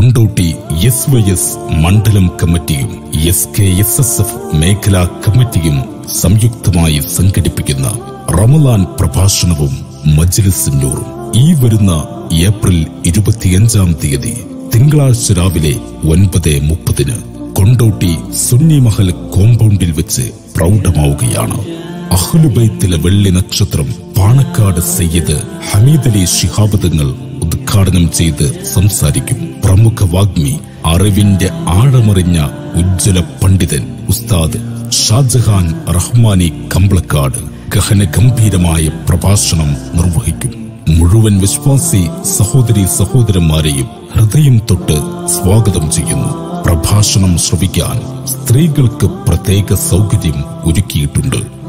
Kondotty S Y S മണ്ഡലം കമ്മിറ്റിയും S K S S F മേഖലാ കമ്മിറ്റിയും സംയുക്തമായി സംഘടിപ്പിക്കുന്ന റമലാൻ പ്രഭാഷണവും മജ്ലിസിന്നൂറും ഈ വരുന്ന ഏപ്രിൽ ഇരുപത്തിയഞ്ചാം തീയതി തിങ്കളാഴ്ച രാവിലെ ഒൻപത് മുപ്പതിന് കൊണ്ടോട്ടി സുന്നി മഹൽ കോമ്പൗണ്ടിൽ വെച്ച് പ്രൗഢമാവുകയാണ് അഹ്ലുബൈത്തിലെ വെള്ളി നക്ഷത്രം പാണക്കാട് സയ്യിദ് ഹമീദ് അലി ശിഹാബദങ്ങൾ ഉദ്ഘാടനം ചെയ്ത് സംസാരിക്കും പ്രമുഖ വാഗ്മി അറിവിന്റെ ആഴമറിഞ്ഞ ഉജ്ജ്വല പണ്ഡിതൻ ഉസ്താദ് ഷാജഹാൻ റഹ്മാനി കമ്പളക്കാട് ഗഹന ഗംഭീരമായ പ്രഭാഷണം നിർവഹിക്കും മുഴുവൻ വിശ്വാസി സഹോദരി സഹോദരന്മാരെയും ഹൃദയം തൊട്ട് സ്വാഗതം ചെയ്യുന്നു പ്രഭാഷണം ശ്രവിക്കാൻ സ്ത്രീകൾക്ക് പ്രത്യേക സൗകര്യം ഒരുക്കിയിട്ടുണ്ട്